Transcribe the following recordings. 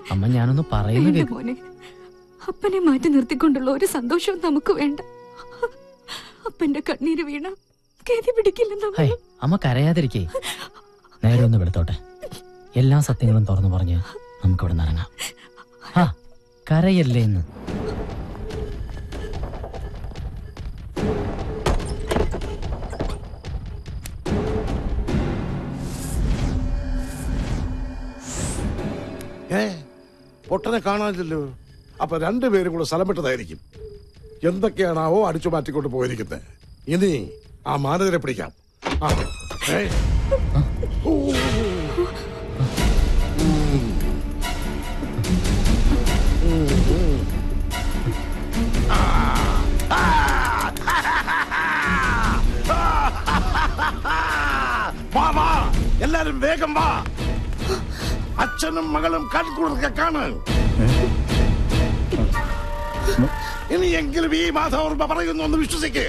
അമ്മ ഞാനൊന്ന് പറയുന്നു വേണ്ട കേക്ക് മോനെ അപ്പനെ മാറ്റി നിർത്തിക്കൊണ്ടുള്ള ഒരു സന്തോഷവും നമുക്ക് വേണ്ട അപ്പന്റെ കണ്ണീര് വീണ ഗതി പിടിക്കില്ല നമ്മൾ ഹൈ അമ്മ കരയാതിരിക്കേ നേരെ ഒന്ന് വെളുത്തോട്ടെ എല്ലാ സത്യങ്ങളും തുറന്നു പറഞ്ഞ് നമുക്കിവിടെ നിന്ന് ഇറങ്ങാം ആ കരയല്ലേ എന്ന് ഏ പൊട്ടനെ കാണാനില്ലല്ലോ അപ്പൊ രണ്ടുപേരും കൂടെ സ്ഥലം വിട്ടതായിരിക്കും എന്തൊക്കെയാണാവോ അടിച്ചു മാറ്റിക്കൊണ്ട് പോയിരിക്കുന്നത് ഇനി ആ മാനവരെ പിടിക്കാം ആ, ഏ? ഓ. ഉം. ഉം, ഉം. ആ. ആ. വാ വാ എല്ലാരും വേഗം വാ അച്ഛനും മകളും കൺകുളിർക്കെ കാണാൻ ഇനിയെങ്കിലും ഈ മാധവർമ്മ പറയുന്നു ഒന്ന് വിശ്വസിക്ക്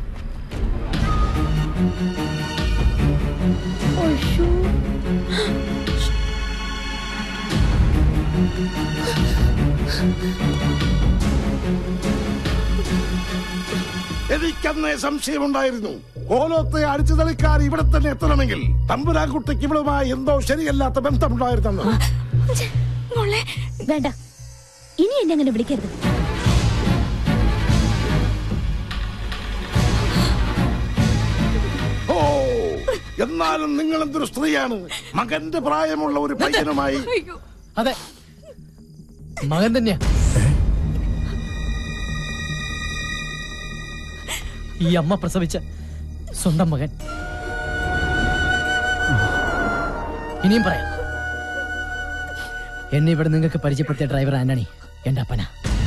എനിക്കന്നേ സംശയമുണ്ടായിരുന്നു കോലോത്തെ അടിച്ചു തളിക്കാർ ഇവിടെ തന്നെ എത്തണമെങ്കിൽ തമ്പുരാൻകുട്ടിക്ക് ഇവളുമായി എന്തോ ശരിയല്ലാത്ത ബന്ധമുണ്ടായിരുന്നു മോളെ വേണ്ട ഇനി എന്നെ അങ്ങനെ വിളിക്കരുത് ഓ എന്നാലും നിങ്ങൾ എന്തൊരു സ്ത്രീയാണ് മകന്റെ പ്രായമുള്ള ഒരു പയ്യനുമായി അയ്യോ അതെ മകൻ തന്നെയാ ഈ അമ്മ പ്രസവിച്ച സ്വന്തം മകൻ ഇനിയും പറയാം എന്നെ ഇവിടെ നിങ്ങൾക്ക് പരിചയപ്പെടുത്തിയ ഡ്രൈവർ ആന്റണി എന്റെ അപ്പനാ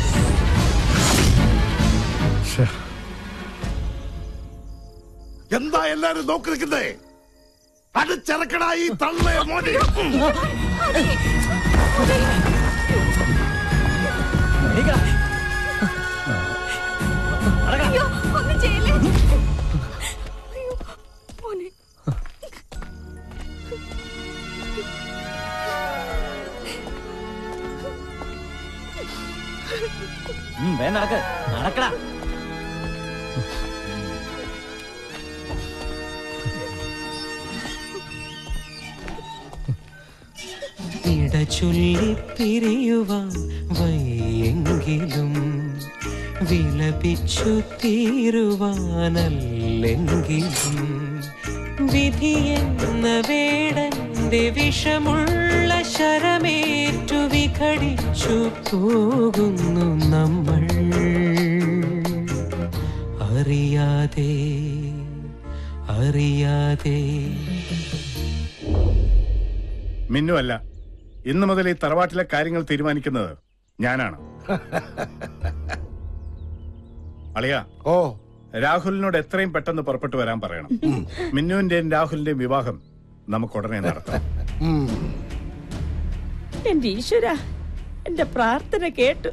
എന്താ എല്ലാരും നോക്കി നിൽക്കുന്നേ അടിച്ചിറക്കടായി തള്ളേ മോനെ അയ്യോ ഒന്നും ചെയ്യല്ലേ അയ്യോ മോനെ വേഗം നടക്ക് നടക്കടാ ഇടചൊല്ലി പിരിയുവാൻ വയ്യെങ്കിലും വിലപിച്ചു തീരുവാനല്ലെങ്കിലും വിധി എന്ന വേടന്റെ വിഷമുള്ള ശരമേറ്റു വിഘടിച്ചു പോകുന്നു നമ്മൾ അറിയാതെ അറിയാതെ മിന്നുവല്ല ഇന്നു മുതൽ ഈ തറവാട്ടിലെ കാര്യങ്ങൾ തീരുമാനിക്കുന്നത് ഞാനാണ് അളിയ ഓ രാഹുലിനോട് എത്രയും പെട്ടെന്ന് പുറപ്പെട്ടു വരാൻ പറയണം മിന്നുവിന്റെയും രാഹുലിന്റെയും വിവാഹം നമുക്ക് ഉടനെ നടത്താം ഉം. എന്റെ ഈശ്വര എന്റെ പ്രാർത്ഥന കേട്ടു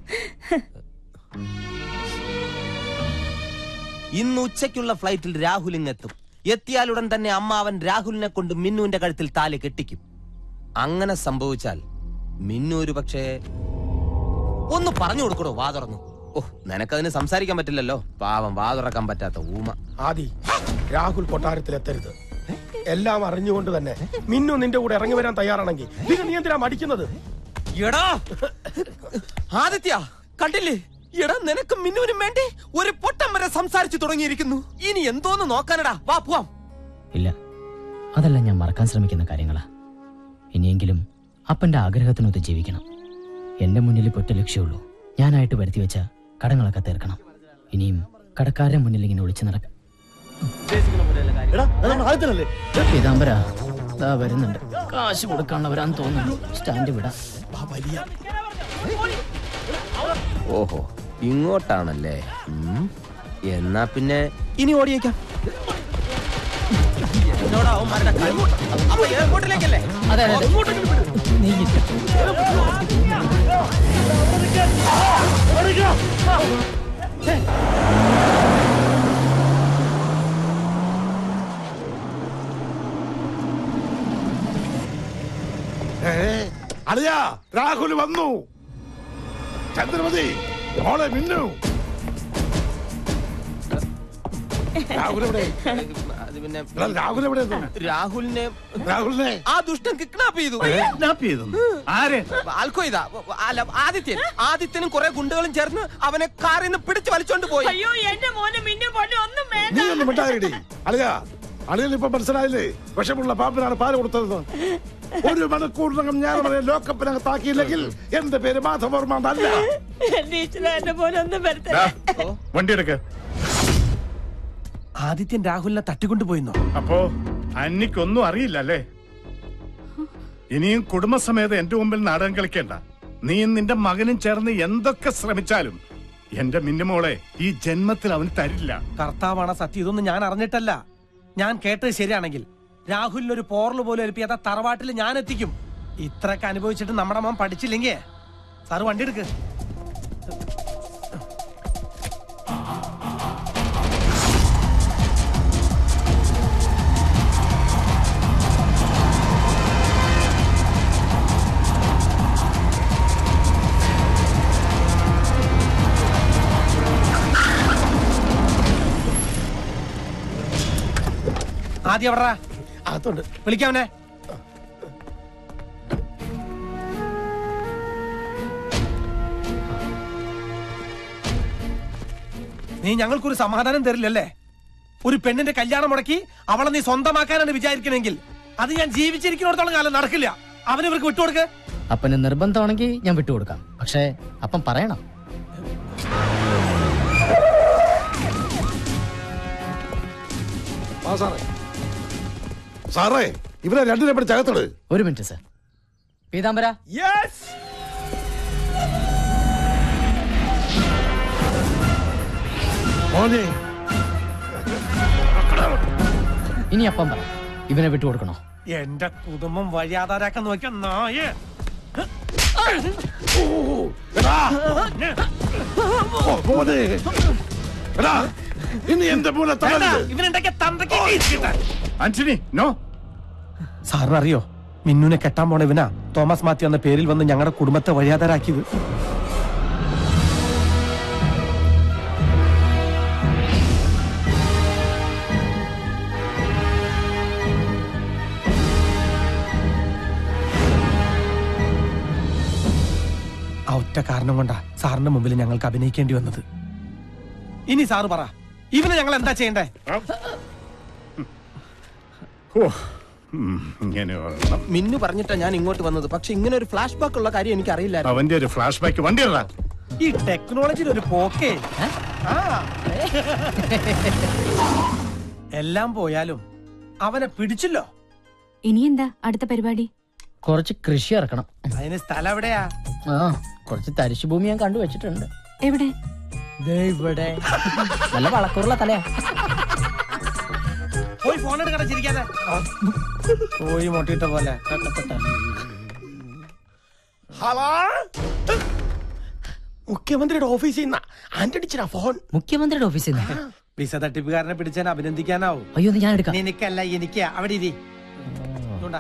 ഇന്ന് ഉച്ചയ്ക്കുള്ള ഫ്ലൈറ്റിൽ രാഹുൽ ഇങ്ങെത്തും എത്തിയാലുടൻ തന്നെ അമ്മാവൻ രാഹുലിനെ കൊണ്ട് മിന്നുവിന്റെ കഴുത്തിൽ താലി കെട്ടിക്കും അങ്ങനെ സംഭവിച്ചാൽ മിന്നു ഒരു പക്ഷേ ഒന്ന് പറഞ്ഞു കൊടുക്കണോ വാ തുറന്നു ഓ നിനക്കതിന് സംസാരിക്കാൻ പറ്റില്ലല്ലോ പാവം വാ തുറക്കാൻ പറ്റാത്ത ഊമ ആദി രാഹുൽ കൊട്ടാരത്തിലെത്തരുത് എല്ലാം അറിഞ്ഞുകൊണ്ട് തന്നെ മിന്നു നിന്റെ കൂടെ ഇറങ്ങി വരാൻ തയ്യാറാണെങ്കിൽ പിന്നെ നീ എന്തിനാ മടിക്കുന്നത് എടാ ആദിത്യ കണ്ടില്ലേ എടാ നിനക്ക് മിന്നുവിനും വേണ്ടി ഒരു പൊട്ടം വരെ സംസാരിച്ചു തുടങ്ങിയിരിക്കുന്നു ഇനി എന്തോന്ന് നോക്കാനടാ വാ പോവാം ഇല്ല അതല്ല ഞാൻ മറക്കാൻ ശ്രമിക്കുന്ന കാര്യങ്ങളാ ഇനിയെങ്കിലും അപ്പന്റെ ആഗ്രഹത്തിനൊത്ത് ജീവിക്കണം എന്റെ മുന്നിൽ ഇപ്പൊ ഒറ്റ ലക്ഷ്യമുള്ളൂ ഞാനായിട്ട് വരുത്തി വെച്ച കടങ്ങളൊക്കെ തീർക്കണം ഇനിയും കടക്കാരുടെ മുന്നിൽ ഇങ്ങനെ ഒളിച്ചു നടക്കാം പീതാംബര ദാ വരുന്നുണ്ട് കാശ് കൊടുക്കാനുള്ളവരാന്ന് തോന്നുന്നു സ്റ്റാൻഡ് വിടാം ഓഹോ ഇങ്ങോട്ടാണല്ലേ ഉം. എന്നാ പിന്നെ ഇനി ഓടിയേക്കാം എന്നോടാ അവന്മാരുടെ കളി. അപ്പൊ എയർപോർട്ടിലേക്കല്ലേ അതെ അതെ, അതെ നീ ഇല്ല. ഏ അളിയാ രാഹുൽ വന്നു ചന്ദ്രമതി മോളെ മിന്നു രാഹുൽ എവിടെ അത് പിന്നെ എടാ, രാഹുൽ എവിടെ രാഹുലിനെ രാഹുലിനെ ആ ദുഷ്ടൻ കിഡ്നാപ്പ് ചെയ്തു കിഡ്നാപ്പ് ചെയ്തു ആരെ ആൽക്കോ ഇതാ അല്ല ആദിത്യൻ ആദിത്യനും കുറെ ഗുണ്ടകളും ചേർന്ന് അവനെ കാറിൽ നിന്ന് പിടിച്ച് വലിച്ചോണ്ട് പോയി അയ്യോ എന്റെ മോനെ മിന്നു പോലെ ഒന്നും വേണ്ട നീ ഒന്നും മിണ്ടായിടി അളിയാ അളിയൻ ഇപ്പൊ മനസ്സിലായില്ലേ വിഷമുള്ള പാമ്പിനാണ് പാല് കൊടുത്തത് ഒരു മണിക്കൂറിനകം ഞാൻ അവരെ ലോക്കപ്പിനകത്താക്കിയില്ലെങ്കിൽ എന്റെ പേര് മാധവർമ്മ എന്നല്ല എന്റെ ഈശ്വര എന്റെ മോനെ ഒന്നും വരട്ടെ ദാ, വണ്ടി എടുക്ക ആദിത്യൻ രാഹുലിനെ തട്ടിക്കൊണ്ടുപോയിന്നോ അപ്പോ അന്നിക്കൊന്നും അറിയില്ല അല്ലേ ഇനിയും കുടുംബസമേതം എന്റെ മുമ്പിൽ നാടകം കളിക്കേണ്ട നീയും നിന്റെ മകനും ചേർന്ന് എന്തൊക്കെ ശ്രമിച്ചാലും എന്റെ മിന്നുമോളെ ഈ ജന്മത്തിൽ അവന് തരില്ല കർത്താവാണ് സത്യം ഇതൊന്നും ഞാൻ അറിഞ്ഞിട്ടല്ല ഞാൻ കേട്ടത് ശരിയാണെങ്കിൽ രാഹുലിന് ഒരു പോറല് പോലും ഏൽപ്പിയാത്ത തറവാട്ടിൽ ഞാൻ എത്തിക്കും ഇത്രയൊക്കെ അനുഭവിച്ചിട്ട് നമ്മുടെ മോൻ പഠിച്ചില്ലെങ്കിൽ സാറ് വണ്ടി എടുക്ക് ആദ്യം എവിടാ അകത്തുണ്ട് വിളിക്കാവനെ നീ ഞങ്ങൾക്കൊരു സമാധാനം തരില്ലല്ലേ ഒരു പെണ്ണിന്റെ കല്യാണം മുടക്കി അവളെ നീ സ്വന്തമാക്കാനാണ് വിചാരിക്കണമെങ്കിൽ അത് ഞാൻ ജീവിച്ചിരിക്കുന്നിടത്തോളം കാലം നടക്കില്ല അവന് ഇവർക്ക് വിട്ടുകൊടുക്ക് അപ്പന് നിർബന്ധമാണെങ്കിൽ ഞാൻ വിട്ടുകൊടുക്കാം പക്ഷേ അപ്പം പറയണം ആ സാറേ സാറേ ഇവരെ രണ്ടിനെ പിടിച്ച് അകത്തിട് ഒരു മിനിറ്റ് സർ പീതാംബര യെസ് മോനെ ഇനി അപ്പം പറ ഇവനെ വിട്ടുകൊടുക്കണോ എന്റെ കുടുംബം വഴിയാധാരാക്കാൻ നോക്കിയ നായേ എടാ ഓ, മോനെ എടാ ഇനി എന്റെ മൂല തളരുത് ഇവനുണ്ടാക്കിയ തന്തയ്ക്ക് ഇരിക്കട്ടെ. ആന്റണി നോ സാറിന് അറിയോ മിന്നുനെ കെട്ടാൻ പോണ ഇവനാ തോമസ് മാത്യു എന്ന പേരിൽ വന്ന് ഞങ്ങളുടെ കുടുംബത്തെ വഴിയാധാരാക്കിയത് ആ ഒറ്റ കാരണം കൊണ്ടാ സാറിന്റെ മുമ്പിൽ ഞങ്ങൾക്ക് അഭിനയിക്കേണ്ടി വന്നത് ഇനി സാറ് പറ ഇവനെ ഞങ്ങൾ എന്താ ചെയ്യണ്ടേ ഓ ഉം, ഇങ്ങനെ ഒരെണ്ണം. മിന്നു പറഞ്ഞിട്ടാ ഞാൻ ഇങ്ങോട്ട് വന്നത് പക്ഷെ ഇങ്ങനെ ഒരു ഫ്ലാഷ് ബാക്ക് ഉള്ള കാര്യം എനിക്ക് അറിയില്ലായിരുന്നു അവന്റെ ഒരു ഫ്ലാഷ് ബാക്ക് വണ്ടി ഇടാ ഈ ടെക്നോളജിയിൽ ഒരു പോക്കേ ആ. എല്ലാം പോയാലും അവനെ പിടിച്ചല്ലോ ഇനി എന്താ അടുത്ത പരിപാടി കുറച്ച് കൃഷി ഇറക്കണം അതിന് സ്ഥലം എവിടെയാ ആ കുറച്ച് തരിശു ഭൂമി ഞാൻ കണ്ടു വെച്ചിട്ടുണ്ട് എവിടെ ദേ ഇവിടെ നല്ല വളക്കൂറുള്ള തലയാ പോയി ഫോൺ എടുക്കട്ടെ ചിരിക്കാതെ പോയി മൊട്ടിയിട്ട പോലെ ഹലോ മുഖ്യമന്ത്രിയുടെ ഓഫീസിൽ നിന്നാ ആന്റണിച്ചിനാ ഫോൺ മുഖ്യമന്ത്രിയുടെ ഓഫീസിൽ നിന്ന് വിസ തട്ടിപ്പുകാരനെ പിടിച്ചാൽ അഭിനന്ദിക്കാനാവും അയ്യോ ഇത് ഞാൻ എടുക്കാം നിനക്കല്ല എനിക്ക് അവിടെ ഇരി ഇതുകൊണ്ടാ.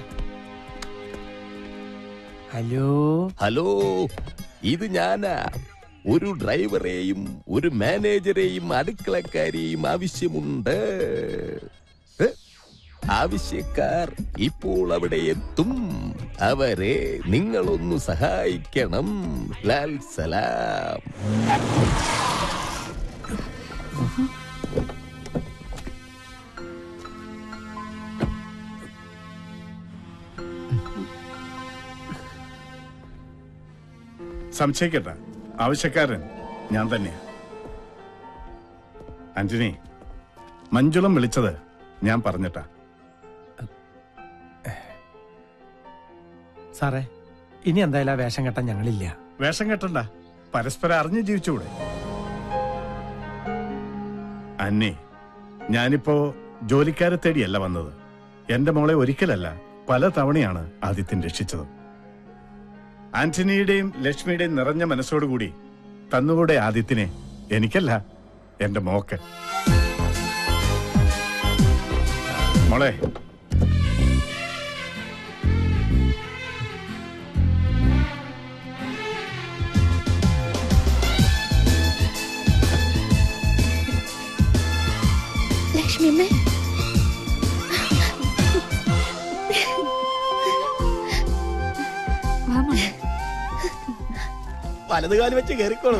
ഹലോ ഹലോ ഇത് ഞാനാ ഒരു ഡ്രൈവറെയും ഒരു മാനേജരെയും അടുക്കളക്കാരെയും ആവശ്യമുണ്ട് ഏ? ആവശ്യക്കാർ ഇപ്പോൾ അവിടെ എത്തും അവരെ നിങ്ങളൊന്നു സഹായിക്കണം ലാൽ സലാം സംശയിക്കട്ട ആവശ്യക്കാരൻ ഞാൻ തന്നെയാ ആന്റണി മഞ്ജുളം വിളിച്ചത് ഞാൻ പറഞ്ഞിട്ടാ സാറേ ഇനി എന്തായാലും ആ വേഷം കെട്ടാൻ ഞങ്ങളില്ല വേഷം കെട്ടണ്ട പരസ്പരം അറിഞ്ഞു ജീവിച്ചുകൂടെ അന്നി ഞാനിപ്പോ ജോലിക്കാരെ തേടിയല്ല വന്നത് എന്റെ മോളെ ഒരിക്കലല്ല പല തവണയാണ് ആദിത്യൻ രക്ഷിച്ചത് ആന്റണിയുടെയും ലക്ഷ്മിയുടെയും നിറഞ്ഞ മനസ്സോടുകൂടി തന്നുകൂടെ ആദിത്യനെ എനിക്കല്ല എന്റെ മോക്ക് മോളെ വാ മോനെ വലത് കാലം വെച്ച് കയറിക്കോളൂ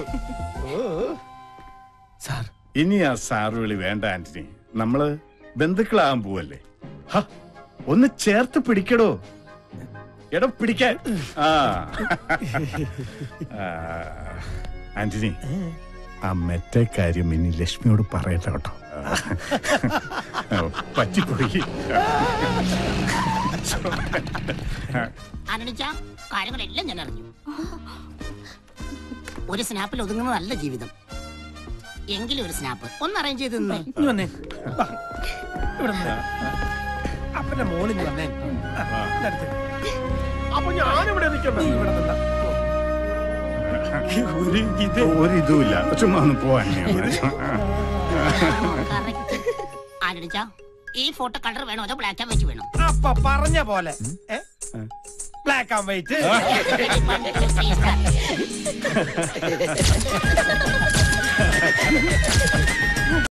സാർ ഇനി ആ സാറ് വിളി വേണ്ട ആന്റണി നമ്മള് ബന്ധുക്കളാകാൻ പോവല്ലേ ഹ, ഒന്ന് ചേർത്ത് പിടിക്കടോ എടോ പിടിക്കാൻ ആ ആ, ആന്റണി ആ മെറ്റ കാര്യം ഇനി ലക്ഷ്മിയോട് പറയട്ടെ കേട്ടോ ആ, പറ്റിപ്പോയി അനണിച്ച കാര്യങ്ങളെല്ലാം ഞാൻ അറിഞ്ഞു ഒരു സ്നാപ്പിൽ ഒതുങ്ങുന്നതല്ല ജീവിതം എങ്കിലും ഒരു സ്നാപ്പ് ഒന്ന് അറേഞ്ച് ചെയ്ത് നിന്നേ ഇനി വന്നേ വാ. ഇവിടെ നിന്ന്. അപ്പന്റെ മോളിൽ വന്നേ ആ, ഇന്റെ അടുത്ത്. അപ്പൊ ഞാനിവിടെ നിൽക്കണം നീ ഇവിടെ നിന്നാ. ഒരു ഇത് ഒരു ഇതുമില്ല ചുമ്മാ ഒന്ന് പോവാൻ ആനണിച്ച ഈ ഫോട്ടോ കളർ വേണോ അതോ ബ്ലാക്ക് ആൻഡ് വൈറ്റ് വേണോ അപ്പൊ പറഞ്ഞ പോലെ black and white One, two, three, start.